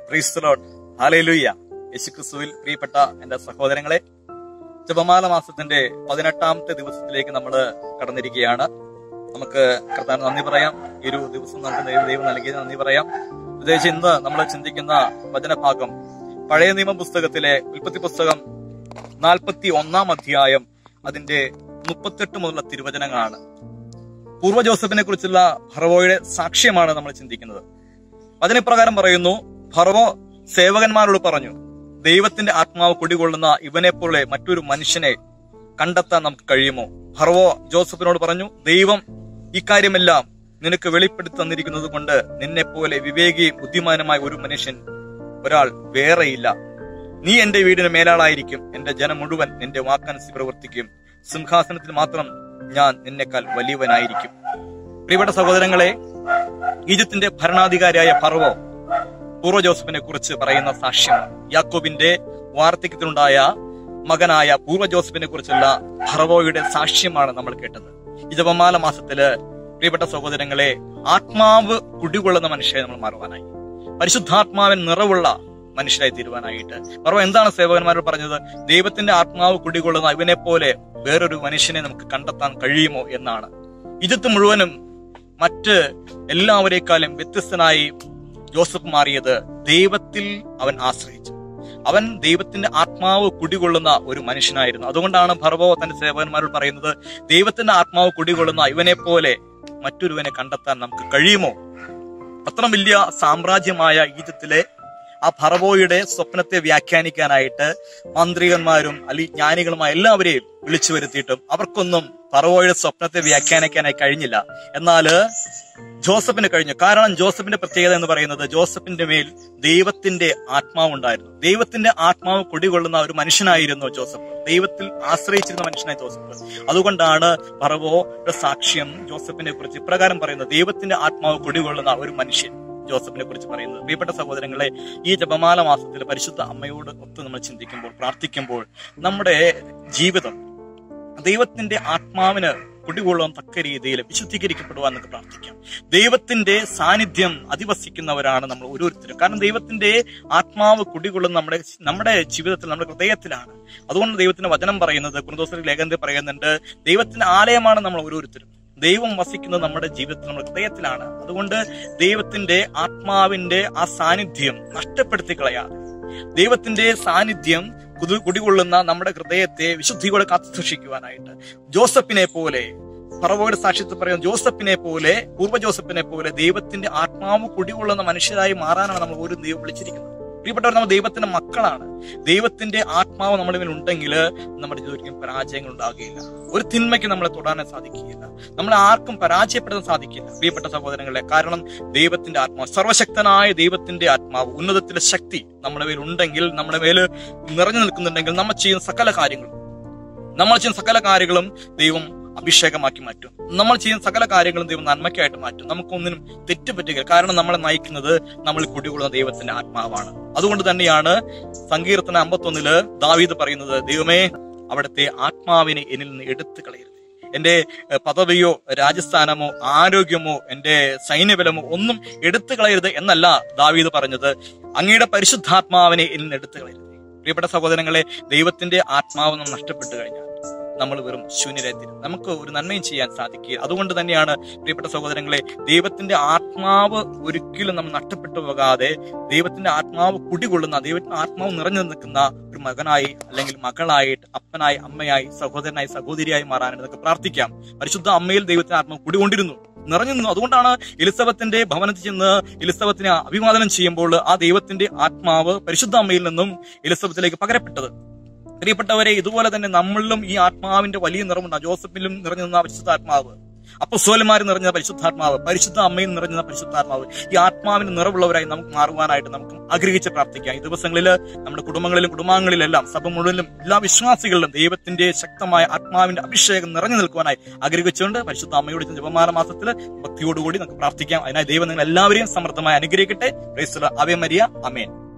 ക്രൈസ്തലോൺ hallelujah യേശുക്രിസ്തുവിൽ പ്രിയപ്പെട്ട എന്റെ സഹോദരങ്ങളെ ജപമാല മാസത്തിന്റെ പതിനെട്ടാമത്തെ ദിവസത്തിലേക്ക് നമ്മൾ കടന്നിരിക്കുകയാണ് നമുക്ക് കർത്താൻ നന്ദി പറയാം ഈ ഒരു ദിവസം നമുക്ക് ദൈവം ദൈവം നൽകിയത് നന്ദി പറയാം പ്രത്യേകിച്ച് ഇന്ന് നമ്മൾ ചിന്തിക്കുന്ന വചനഭാഗം പഴയ നിയമ പുസ്തകത്തിലെ ഉൽപ്പത്തി പുസ്തകം നാൽപ്പത്തി ഒന്നാം അധ്യായം അതിന്റെ മുപ്പത്തെട്ട് മുതലുള്ള തിരുവചനങ്ങളാണ് പൂർവ്വ ജോസഫിനെ കുറിച്ചുള്ള ഫറവോയുടെ സാക്ഷ്യമാണ് നമ്മൾ ചിന്തിക്കുന്നത് അതിനിപ്രകാരം പറയുന്നു ഫറവോ സേവകന്മാരോട് പറഞ്ഞു ദൈവത്തിന്റെ ആത്മാവ് കുടികൊള്ളുന്ന ഇവനെ പോലെ മറ്റൊരു മനുഷ്യനെ കണ്ടെത്താൻ നമുക്ക് കഴിയുമോ ഫറവോ ജോസഫിനോട് പറഞ്ഞു ദൈവം ഇക്കാര്യമെല്ലാം നിനക്ക് വെളിപ്പെടുത്തി തന്നിരിക്കുന്നത് കൊണ്ട് നിന്നെ പോലെ വിവേകിയും ബുദ്ധിമാനുമായ ഒരു മനുഷ്യൻ ഒരാൾ വേറെയില്ല നീ എന്റെ വീടിന് മേലാളായിരിക്കും എന്റെ ജനം മുഴുവൻ നിന്റെ വാക്കനുസരിച്ച് പ്രവർത്തിക്കും സിംഹാസനത്തിൽ മാത്രം ഞാൻ നിന്നെക്കാൾ വലിയവനായിരിക്കും പ്രിയപ്പെട്ട സഹോദരങ്ങളെ ഈജിപ്തിന്റെ ഭരണാധികാരിയായ ഫറവോ പൂർവ്വ ജോസഫിനെ കുറിച്ച് പറയുന്ന സാക്ഷ്യമാണ് യാക്കോബിന്റെ വാർദ്ധക്യത്തിലുണ്ടായ മകനായ പൂർവ്വ ജോസഫിനെ കുറിച്ചുള്ള ഫറവോയുടെ സാക്ഷ്യമാണ് നമ്മൾ കേട്ടത് ഈ ജപമാല മാസത്തില് പ്രിയപ്പെട്ട സഹോദരങ്ങളെ ആത്മാവ് കുടികൊള്ളുന്ന മനുഷ്യരെ നമ്മൾ മാറുവാനായി പരിശുദ്ധാത്മാവിൻ നിറവുള്ള മനുഷ്യരായി തീരുവാനായിട്ട് ഫറവോ എന്താണ് സേവകന്മാരോട് പറഞ്ഞത് ദൈവത്തിന്റെ ആത്മാവ് കുടികൊള്ളുന്ന ഇവനെ പോലെ വേറൊരു മനുഷ്യനെ നമുക്ക് കണ്ടെത്താൻ കഴിയുമോ എന്നാണ് ഈജിപ്ത് മുഴുവനും മറ്റ് എല്ലാവരെക്കാളും വ്യത്യസ്തനായി ജോസഫ് മാറിയത് ദൈവത്തിൽ അവൻ ആശ്രയിച്ചു അവൻ ദൈവത്തിന്റെ ആത്മാവ് കുടികൊള്ളുന്ന ഒരു മനുഷ്യനായിരുന്നു അതുകൊണ്ടാണ് ഭർവോ തന്റെ സേവകന്മാരോട് പറയുന്നത് ദൈവത്തിന്റെ ആത്മാവ് കുടികൊള്ളുന്ന ഇവനെ പോലെ മറ്റൊരുവനെ കണ്ടെത്താൻ നമുക്ക് കഴിയുമോ അത്ര വലിയ സാമ്രാജ്യമായ ഈജിപ്തിലെ ആ ഫറവോയുടെ സ്വപ്നത്തെ വ്യാഖ്യാനിക്കാനായിട്ട് മന്ത്രികന്മാരും അല്ലെങ്കിൽ ജ്ഞാനികളുമായ എല്ലാവരെയും വിളിച്ചു വരുത്തിയിട്ടും അവർക്കൊന്നും ഫറവോയുടെ സ്വപ്നത്തെ വ്യാഖ്യാനിക്കാനായി കഴിഞ്ഞില്ല എന്നാല് ജോസഫിന് കഴിഞ്ഞു കാരണം ജോസഫിന്റെ പ്രത്യേകത എന്ന് പറയുന്നത് ജോസഫിന്റെ മേൽ ദൈവത്തിന്റെ ആത്മാവ് ഉണ്ടായിരുന്നു ദൈവത്തിന്റെ ആത്മാവ് കുടികൊള്ളുന്ന ഒരു മനുഷ്യനായിരുന്നു ജോസഫ് ദൈവത്തിൽ ആശ്രയിച്ചിരുന്ന മനുഷ്യനായി ജോസഫ് അതുകൊണ്ടാണ് പറവോയുടെ സാക്ഷ്യം ജോസഫിനെ കുറിച്ച് ഇപ്രകാരം പറയുന്നത് ദൈവത്തിന്റെ ആത്മാവ് കുടികൊള്ളുന്ന ഒരു മനുഷ്യൻ ജോസഫിനെ കുറിച്ച് പറയുന്നത് പ്രിയപ്പെട്ട സഹോദരങ്ങളെ ഈ ജപമാല മാസത്തിൽ പരിശുദ്ധ അമ്മയോട് ഒത്ത് നമ്മൾ ചിന്തിക്കുമ്പോൾ പ്രാർത്ഥിക്കുമ്പോൾ നമ്മുടെ ജീവിതം ദൈവത്തിന്റെ ആത്മാവിന് കുടികൊള്ളാൻ തക്ക രീതിയിൽ വിശുദ്ധീകരിക്കപ്പെടുവാൻ നമുക്ക് പ്രാർത്ഥിക്കാം ദൈവത്തിന്റെ സാന്നിധ്യം അധിവസിക്കുന്നവരാണ് നമ്മൾ ഓരോരുത്തരും കാരണം ദൈവത്തിന്റെ ആത്മാവ് കുടികൊള്ളുന്ന നമ്മുടെ നമ്മുടെ ജീവിതത്തിൽ നമ്മുടെ ഹൃദയത്തിലാണ് അതുകൊണ്ട് ദൈവത്തിന്റെ വചനം പറയുന്നത് കുറുദോസരി ലേഖനത്തിൽ പറയുന്നുണ്ട് ദൈവത്തിന്റെ ആലയമാണ് നമ്മൾ ഓരോരുത്തരും ദൈവം വസിക്കുന്നത് നമ്മുടെ ജീവിതത്തിൽ നമ്മുടെ ഹൃദയത്തിലാണ് അതുകൊണ്ട് ദൈവത്തിന്റെ ആത്മാവിന്റെ ആ സാന്നിധ്യം നഷ്ടപ്പെടുത്തി കളയാതെ ദൈവത്തിന്റെ സാന്നിധ്യം കുതു കുടികൊള്ളുന്ന നമ്മുടെ ഹൃദയത്തെ വിശുദ്ധിയോടെ കാത്തു സൂക്ഷിക്കുവാനായിട്ട് ജോസഫിനെ പോലെ പറവോയുടെ സാക്ഷ്യത്തിൽ പറയുന്ന ജോസഫിനെ പോലെ പൂർവ്വ ജോസഫിനെ പോലെ ദൈവത്തിന്റെ ആത്മാവ് കുടികൊള്ളുന്ന മനുഷ്യരായി മാറാനാണ് നമ്മൾ ഒരു ദൈവം വിളിച്ചിരിക്കുന്നത് പ്രിയപ്പെട്ടവർ നമ്മൾ ദൈവത്തിന്റെ മക്കളാണ് ദൈവത്തിന്റെ ആത്മാവ് നമ്മുടെ മേൽ ഉണ്ടെങ്കിൽ നമ്മുടെ ജീവിതത്തിൽ പരാജയങ്ങൾ ഉണ്ടാകുകയില്ല ഒരു തിന്മയ്ക്ക് നമ്മളെ തൊടാൻ സാധിക്കുകയില്ല നമ്മളെ ആർക്കും പരാജയപ്പെടുത്താൻ സാധിക്കില്ല പ്രിയപ്പെട്ട സഹോദരങ്ങളെ കാരണം ദൈവത്തിന്റെ ആത്മാവ് സർവശക്തനായ ദൈവത്തിന്റെ ആത്മാവ് ഉന്നതത്തിലെ ശക്തി നമ്മുടെ മേൽ ഉണ്ടെങ്കിൽ നമ്മുടെ മേൽ നിറഞ്ഞു നിൽക്കുന്നുണ്ടെങ്കിൽ നമ്മൾ ചെയ്യുന്ന സകല കാര്യങ്ങളും നമ്മൾ ചെയ്യുന്ന സകല കാര്യങ്ങളും ദൈവം അഭിഷേകമാക്കി മാറ്റും നമ്മൾ ചെയ്യുന്ന സകല കാര്യങ്ങളും ദൈവം നന്മയ്ക്കായിട്ട് മാറ്റും നമുക്കൊന്നിനും തെറ്റുപറ്റുക കാരണം നമ്മളെ നയിക്കുന്നത് നമ്മൾ കുടികൊള്ളുന്ന ദൈവത്തിന്റെ ആത്മാവാണ് അതുകൊണ്ട് തന്നെയാണ് സങ്കീർത്തന അമ്പത്തൊന്നില് ദാവീദ് പറയുന്നത് ദൈവമേ അവിടുത്തെ ആത്മാവിനെ എന്നിൽ നിന്ന് എടുത്തു കളയരുത് എന്റെ പദവിയോ രാജസ്ഥാനമോ ആരോഗ്യമോ എന്റെ സൈന്യബലമോ ഒന്നും എടുത്തു കളയരുത് എന്നല്ല ദാവീദ് പറഞ്ഞത് അങ്ങയുടെ പരിശുദ്ധാത്മാവിനെ എന്നിൽ നിന്ന് എടുത്തു കളയരുത് പ്രിയപ്പെട്ട സഹോദരങ്ങളെ ദൈവത്തിന്റെ ആത്മാവ് നാം നഷ്ടപ്പെട്ടു കഴിഞ്ഞാൽ നമ്മൾ വെറും ശൂന്യരായിത്തീരും നമുക്ക് ഒരു നന്മയും ചെയ്യാൻ സാധിക്കുക അതുകൊണ്ട് തന്നെയാണ് പ്രിയപ്പെട്ട സഹോദരങ്ങളെ ദൈവത്തിന്റെ ആത്മാവ് ഒരിക്കലും നമ്മൾ നഷ്ടപ്പെട്ടു പോകാതെ ദൈവത്തിന്റെ ആത്മാവ് കുടികൊള്ളുന്ന ദൈവത്തിന്റെ ആത്മാവ് നിറഞ്ഞു നിൽക്കുന്ന ഒരു മകനായി അല്ലെങ്കിൽ മകളായിട്ട് അപ്പനായി അമ്മയായി സഹോദരനായി സഹോദരിയായി മാറാനായിട്ട് നമുക്ക് പ്രാർത്ഥിക്കാം പരിശുദ്ധ അമ്മയിൽ ദൈവത്തിന്റെ ആത്മാവ് കുടികൊണ്ടിരുന്നു നിറഞ്ഞു നിന്നു അതുകൊണ്ടാണ് എലിസബത്തിന്റെ ഭവനത്തിൽ ചെന്ന് എലിസബത്തിനെ അഭിവാദനം ചെയ്യുമ്പോൾ ആ ദൈവത്തിന്റെ ആത്മാവ് പരിശുദ്ധ അമ്മയിൽ നിന്നും എലിസബത്തിലേക്ക് പകരപ്പെട്ടത് പ്രിയപ്പെട്ടവരെ ഇതുപോലെ തന്നെ നമ്മളിലും ഈ ആത്മാവിന്റെ വലിയ നിറമുണ്ട് ജോസഫിലും നിറഞ്ഞു നിന്ന പരിശുദ്ധാത്മാവ് അപ്പസ്വലന്മാർ നിറഞ്ഞ പരിശുദ്ധാത്മാവ് പരിശുദ്ധ അമ്മയിൽ നിറഞ്ഞ പരിശുദ്ധാത്മാവ് ഈ ആത്മാവിന് നിറവുള്ളവരായി നമുക്ക് മാറുവാനായിട്ട് നമുക്ക് ആഗ്രഹിച്ച് പ്രാർത്ഥിക്കാം ഈ ദിവസങ്ങളിൽ നമ്മുടെ കുടുംബങ്ങളിലും കുടുംബാംഗങ്ങളിലെല്ലാം സഭ മുഴുവനും എല്ലാ വിശ്വാസികളിലും ദൈവത്തിന്റെ ശക്തമായ ആത്മാവിന്റെ അഭിഷേകം നിറഞ്ഞു നിൽക്കുവാനായി ആഗ്രഹിച്ചുകൊണ്ട് പരിശുദ്ധ അമ്മയോട് ജപമാല മാസത്തിൽ ഭക്തിയോടുകൂടി നമുക്ക് പ്രാർത്ഥിക്കാം അതിനായി ദൈവം നിങ്ങൾ എല്ലാവരെയും സമൃദ്ധമായി അനുഗ്രഹിക്കട്ടെ അവേ മരിയ അമേൻ